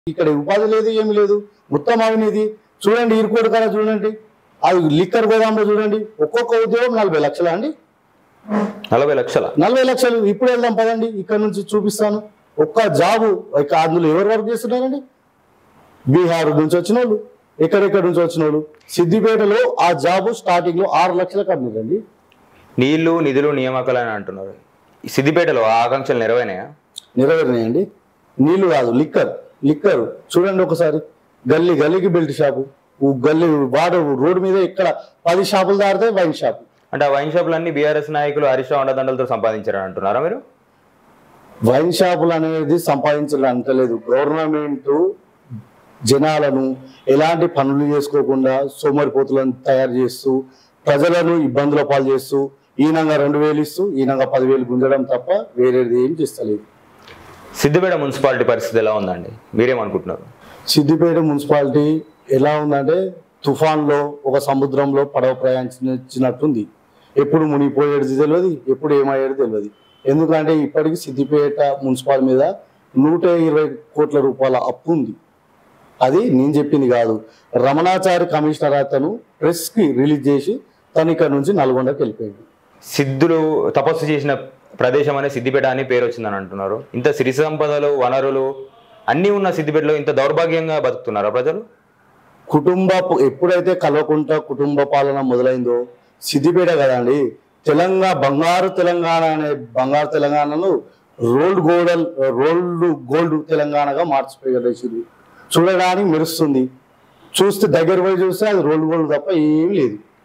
ఇక్కడ ఉపాధి లేదు ఏమి లేదు మొత్తం అవినీతి చూడండి ఇరుకోడు కదా చూడండి అది లిక్కర్ గోదాంలో చూడండి ఒక్కొక్క ఉద్యోగం నలభై లక్షల అండి నలభై లక్షల నలభై లక్షలు ఇప్పుడు వెళ్దాం పదండి ఇక్కడ నుంచి చూపిస్తాను ఒక్క జాబు ఇక అందులో ఎవరు వర్క్ చేస్తున్నారండి బీహార్ నుంచి వచ్చిన వాళ్ళు ఎక్కడెక్కడ నుంచి వచ్చిన వాళ్ళు సిద్దిపేటలో ఆ జాబు స్టార్టింగ్ లో ఆరు లక్షలకు అమ్మిరండి నీళ్లు నిధులు నియామకాలు అని అంటున్నారు ఈ సిద్దిపేటలో ఆ ఆకాంక్షలు నెరవేనాయా నెరవేరినాయండి నీళ్లు కాదు లిక్కర్ లిక్కర్ చూడండి ఒకసారి గల్లీ గల్లీకి బెల్ట్ షాపు ఊ గల్లీ వాడు రోడ్డు మీద ఇక్కడ పది షాపులు దారితే వైన్ షాపు అంటే ఆ వైన్ షాపులన్నీ బీఆర్ఎస్ నాయకులు హరీష్ రావు అండదండలతో సంపాదించారని అంటున్నారా మీరు వైన్ షాపులు అనేది సంపాదించాలని అంటలేదు గవర్నమెంట్ జనాలను ఎలాంటి పనులు చేసుకోకుండా సోమరిపోతులను తయారు చేస్తూ ప్రజలను ఇబ్బందుల పాలు చేస్తూ ఈనంగా రెండు వేలు ఇస్తూ ఈనంగా పదివేలు గుంజడం తప్ప వేరేది ఏం చేస్తలేదు సిద్దిపేట మున్సిపాలిటీ పరిస్థితి ఎలా ఉందండి మీరేమనుకుంటున్నారు సిద్దిపేట మున్సిపాలిటీ ఎలా ఉందంటే తుఫాన్లో ఒక సముద్రంలో పడవ ప్రయాణించినట్టుంది ఎప్పుడు మునిగిపోయేది తెలియదు ఎప్పుడు ఏమయ్యేది తెలియదు ఎందుకంటే ఇప్పటికి సిద్దిపేట మున్సిపాల్ మీద నూట ఇరవై కోట్ల రూపాయల అప్పు ఉంది అది నేను చెప్పింది కాదు రమణాచారి కమిషనర్ అతను ప్రెస్కి రిలీజ్ చేసి తను ఇక్కడ నుంచి నల్గొండకి వెళ్ళిపోయాడు సిద్ధులు తపస్సు చేసిన ప్రదేశం అనే సిద్దిపేట అని పేరు వచ్చిందని అంటున్నారు ఇంత సిరి సంపదలు వనరులు అన్నీ ఉన్న సిద్దిపేటలో ఇంత దౌర్భాగ్యంగా బతుకుతున్నారా ప్రజలు కుటుంబ ఎప్పుడైతే కల్వకుంట కుటుంబ పాలన మొదలైందో సిద్దిపేట కదండి తెలంగాణ బంగారు తెలంగాణ అనే బంగారు తెలంగాణను రోల్డ్ గోల్డ్ రోల్డ్ గోల్డ్ తెలంగాణగా మార్చిపోయేసింది చూడడానికి మెరుస్తుంది చూస్తే దగ్గర పోయి చూస్తే అది రోల్డ్ గోల్డ్ తప్ప ఏమీ లేదు